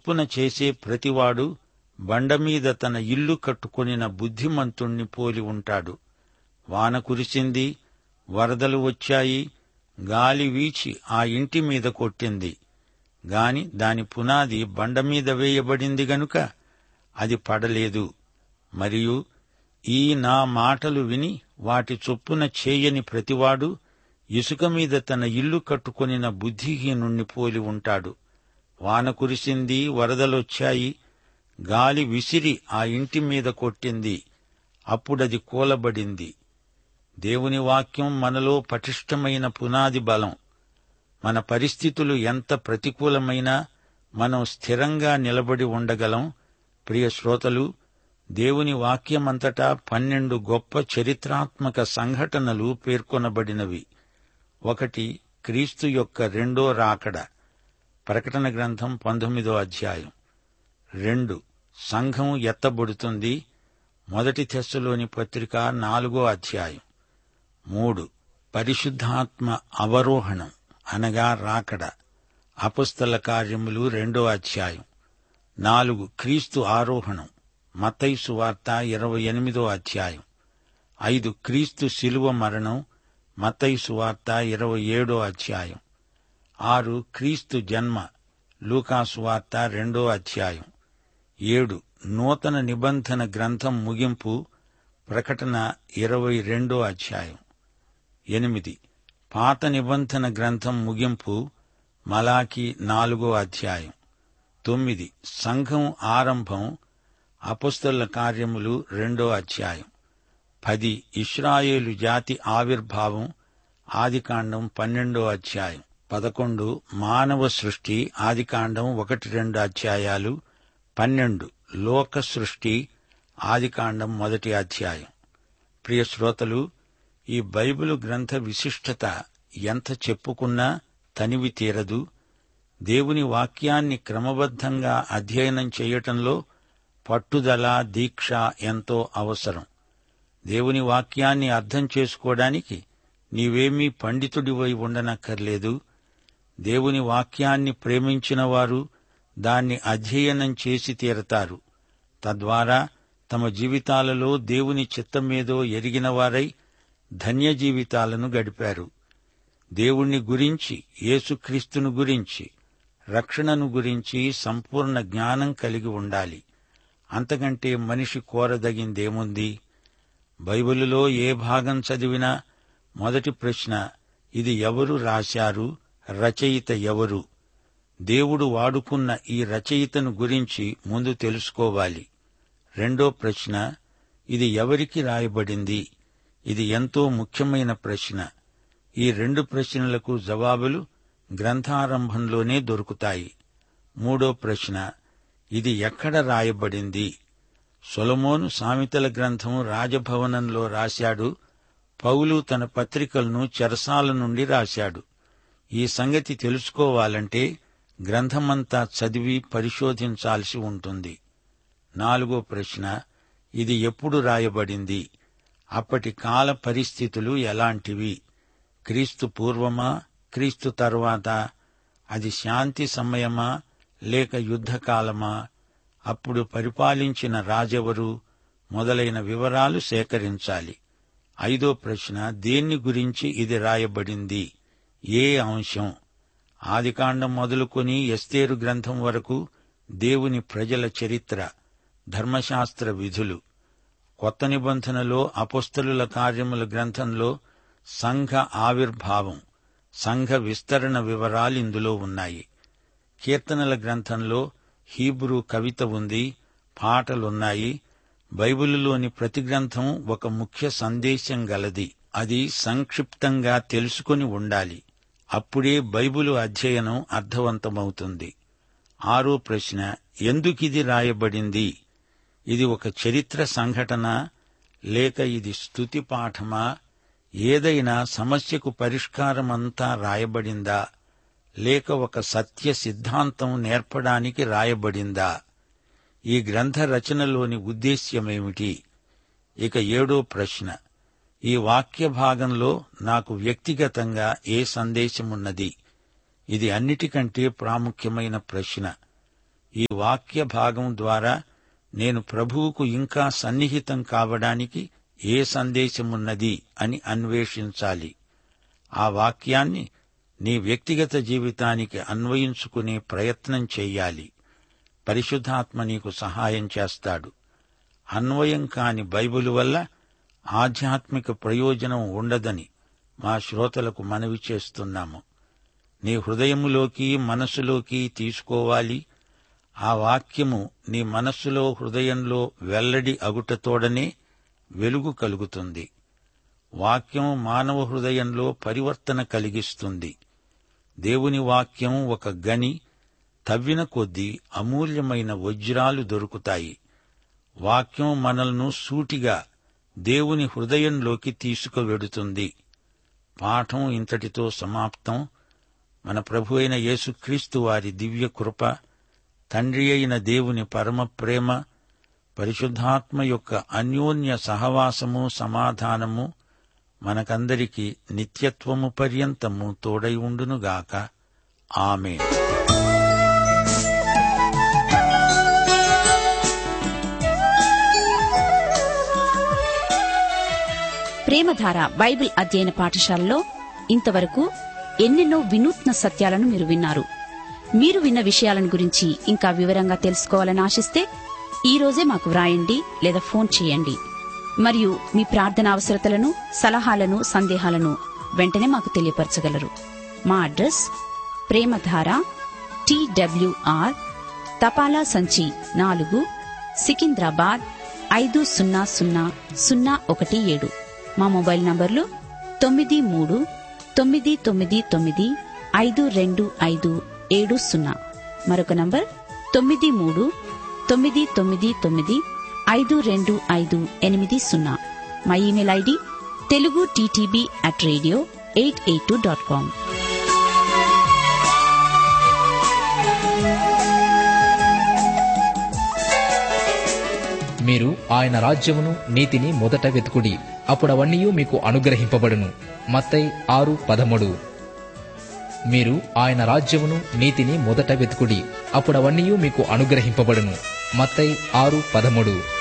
చొప్పున చేసే ప్రతివాడు బండమీద తన ఇల్లు కట్టుకొనిన బుద్ధిమంతుణ్ణి పోలి ఉంటాడు వాన కురిసింది వరదలు వచ్చాయి గాలి వీచి ఆ ఇంటి మీద కొట్టింది గాని దాని పునాది బండమీద వేయబడింది గనుక అది పడలేదు మరియు ఈ నా మాటలు విని వాటి చొప్పున చేయని ప్రతివాడు ఇసుక మీద తన ఇల్లు కట్టుకొనిన బుద్ధిహీనుణ్ణి పోలి ఉంటాడు వాన కురిసింది వరదలొచ్చాయి గాలి విసిరి ఆ ఇంటి మీద కొట్టింది అప్పుడది కూలబడింది దేవుని వాక్యం మనలో పటిష్టమైన పునాది బలం మన పరిస్థితులు ఎంత ప్రతికూలమైనా మనం స్థిరంగా నిలబడి ఉండగలం ప్రియ శ్రోతలు దేవుని వాక్యమంతటా పన్నెండు గొప్ప చరిత్రాత్మక సంఘటనలు పేర్కొనబడినవి ఒకటి క్రీస్తు యొక్క రెండో రాకడ ప్రకటన గ్రంథం పంతొమ్మిదో అధ్యాయం రెండు సంఘం ఎత్తబడుతుంది మొదటి తెస్సులోని పత్రిక నాలుగో అధ్యాయం మూడు పరిశుద్ధాత్మ అవరోహణం అనగా రాకడ అపుస్తల కార్యములు రెండో అధ్యాయం నాలుగు క్రీస్తు ఆరోహణం మతైసు వార్త ఇరవై ఎనిమిదో అధ్యాయం ఐదు క్రీస్తు శిలువ మరణం మతైసు వార్త ఇరవై ఏడో అధ్యాయం ఆరు క్రీస్తు జన్మ లూకాసు వార్త రెండో అధ్యాయం ఏడు నూతన నిబంధన గ్రంథం ముగింపు ప్రకటన ఇరవై రెండో అధ్యాయం ఎనిమిది పాత నిబంధన గ్రంథం ముగింపు మలాకి నాలుగో అధ్యాయం తొమ్మిది సంఘం ఆరంభం అపుస్తల కార్యములు రెండో అధ్యాయం పది ఇస్రాయేలు జాతి ఆవిర్భావం ఆదికాండం పన్నెండో అధ్యాయం పదకొండు మానవ సృష్టి ఆదికాండం ఒకటి రెండు అధ్యాయాలు పన్నెండు లోక సృష్టి ఆదికాండం మొదటి అధ్యాయం ప్రియ శ్రోతలు ఈ బైబిలు గ్రంథ విశిష్టత ఎంత చెప్పుకున్నా తనివి తీరదు దేవుని వాక్యాన్ని క్రమబద్ధంగా అధ్యయనం చేయటంలో పట్టుదల దీక్ష ఎంతో అవసరం దేవుని వాక్యాన్ని అర్థం చేసుకోవడానికి నీవేమీ పండితుడివై ఉండనక్కర్లేదు దేవుని వాక్యాన్ని ప్రేమించిన వారు దాన్ని అధ్యయనం చేసి తీరతారు తద్వారా తమ జీవితాలలో దేవుని చిత్తమేదో ఎరిగిన వారై ధన్య జీవితాలను గడిపారు దేవుణ్ణి గురించి యేసుక్రీస్తును గురించి రక్షణను గురించి సంపూర్ణ జ్ఞానం కలిగి ఉండాలి అంతకంటే మనిషి కోరదగిందేముంది బైబిలులో ఏ భాగం చదివినా మొదటి ప్రశ్న ఇది ఎవరు రాశారు రచయిత ఎవరు దేవుడు వాడుకున్న ఈ రచయితను గురించి ముందు తెలుసుకోవాలి రెండో ప్రశ్న ఇది ఎవరికి రాయబడింది ఇది ఎంతో ముఖ్యమైన ప్రశ్న ఈ రెండు ప్రశ్నలకు జవాబులు గ్రంథారంభంలోనే దొరుకుతాయి మూడో ప్రశ్న ఇది ఎక్కడ రాయబడింది సొలమోను సామెతల గ్రంథం రాజభవనంలో రాశాడు పౌలు తన పత్రికలను చెరసాల నుండి రాశాడు ఈ సంగతి తెలుసుకోవాలంటే గ్రంథమంతా చదివి పరిశోధించాల్సి ఉంటుంది నాలుగో ప్రశ్న ఇది ఎప్పుడు రాయబడింది అప్పటి కాల పరిస్థితులు ఎలాంటివి క్రీస్తు పూర్వమా క్రీస్తు తరువాత అది శాంతి సమయమా లేక యుద్ధకాలమా అప్పుడు పరిపాలించిన రాజెవరు మొదలైన వివరాలు సేకరించాలి ఐదో ప్రశ్న దేన్ని గురించి ఇది రాయబడింది ఏ అంశం ఆదికాండం మొదలుకొని ఎస్తేరు గ్రంథం వరకు దేవుని ప్రజల చరిత్ర ధర్మశాస్త్ర విధులు కొత్త నిబంధనలో అపుస్తలుల కార్యముల గ్రంథంలో సంఘ ఆవిర్భావం సంఘ విస్తరణ వివరాలు ఇందులో ఉన్నాయి కీర్తనల గ్రంథంలో హీబ్రూ కవిత ఉంది పాటలున్నాయి బైబిలులోని ప్రతి గ్రంథం ఒక ముఖ్య సందేశం గలది అది సంక్షిప్తంగా తెలుసుకొని ఉండాలి అప్పుడే బైబిలు అధ్యయనం అర్థవంతమవుతుంది ఆరో ప్రశ్న ఎందుకిది రాయబడింది ఇది ఒక చరిత్ర సంఘటన లేక ఇది స్తుతి పాఠమా ఏదైనా సమస్యకు పరిష్కారమంతా రాయబడిందా లేక ఒక సత్య సిద్ధాంతం నేర్పడానికి రాయబడిందా ఈ గ్రంథ రచనలోని ఉద్దేశ్యమేమిటి ఇక ఏడో ప్రశ్న ఈ వాక్య భాగంలో నాకు వ్యక్తిగతంగా ఏ సందేశమున్నది ఇది అన్నిటికంటే ప్రాముఖ్యమైన ప్రశ్న ఈ వాక్య భాగం ద్వారా నేను ప్రభువుకు ఇంకా సన్నిహితం కావడానికి ఏ సందేశమున్నది అని అన్వేషించాలి ఆ వాక్యాన్ని నీ వ్యక్తిగత జీవితానికి అన్వయించుకునే ప్రయత్నం చెయ్యాలి పరిశుద్ధాత్మ నీకు సహాయం చేస్తాడు అన్వయం కాని బైబిలు వల్ల ఆధ్యాత్మిక ప్రయోజనం ఉండదని మా శ్రోతలకు మనవి చేస్తున్నాము నీ హృదయములోకి మనస్సులోకి తీసుకోవాలి ఆ వాక్యము నీ మనస్సులో హృదయంలో వెల్లడి అగుటతోడనే వెలుగు కలుగుతుంది వాక్యం మానవ హృదయంలో పరివర్తన కలిగిస్తుంది దేవుని వాక్యం ఒక గని తవ్విన కొద్దీ అమూల్యమైన వజ్రాలు దొరుకుతాయి వాక్యం మనల్ని సూటిగా దేవుని హృదయంలోకి తీసుకువెడుతుంది పాఠం ఇంతటితో సమాప్తం మన ప్రభు అయిన యేసుక్రీస్తు వారి దివ్య కృప తండ్రి అయిన దేవుని పరమ ప్రేమ పరిశుద్ధాత్మ యొక్క అన్యోన్య సహవాసము సమాధానము మనకందరికి నిత్యత్వము పర్యంతము తోడై ఉండునుగాక ఆమె ప్రేమధార బైబిల్ అధ్యయన పాఠశాలలో ఇంతవరకు ఎన్నెన్నో వినూత్న సత్యాలను మీరు విన్నారు మీరు విన్న విషయాలను గురించి ఇంకా వివరంగా తెలుసుకోవాలని ఆశిస్తే ఈ రోజే మాకు వ్రాయండి లేదా ఫోన్ చేయండి మరియు మీ ప్రార్థన అవసరతలను సలహాలను సందేహాలను వెంటనే మాకు తెలియపరచగలరు మా అడ్రస్ ప్రేమధార టీడబ్ల్యూఆర్ తపాలా సంచి నాలుగు సికింద్రాబాద్ ఐదు సున్నా సున్నా సున్నా ఒకటి ఏడు మా మొబైల్ నంబర్లు తొమ్మిది మూడు తొమ్మిది తొమ్మిది తొమ్మిది ఐదు రెండు ఐదు ఏడు సున్నా మరొక నంబర్ తొమ్మిది మూడు తొమ్మిది తొమ్మిది తొమ్మిది ఐదు రెండు ఐదు ఎనిమిది సున్నా మా email ID Telugu TTB at radio eight eight two dot com మీరు ఆయన రాజ్యమును నీతిని మొదట వెతుకుడి అప్పుడవన్నీ మీకు అనుగ్రహింపబడును మత్తై ఆరు పదమూడు మీరు ఆయన రాజ్యమును నీతిని మొదట వెతుకుడి అప్పుడవన్నీ మీకు అనుగ్రహింపబడును మత్తై ఆరు పదమూడు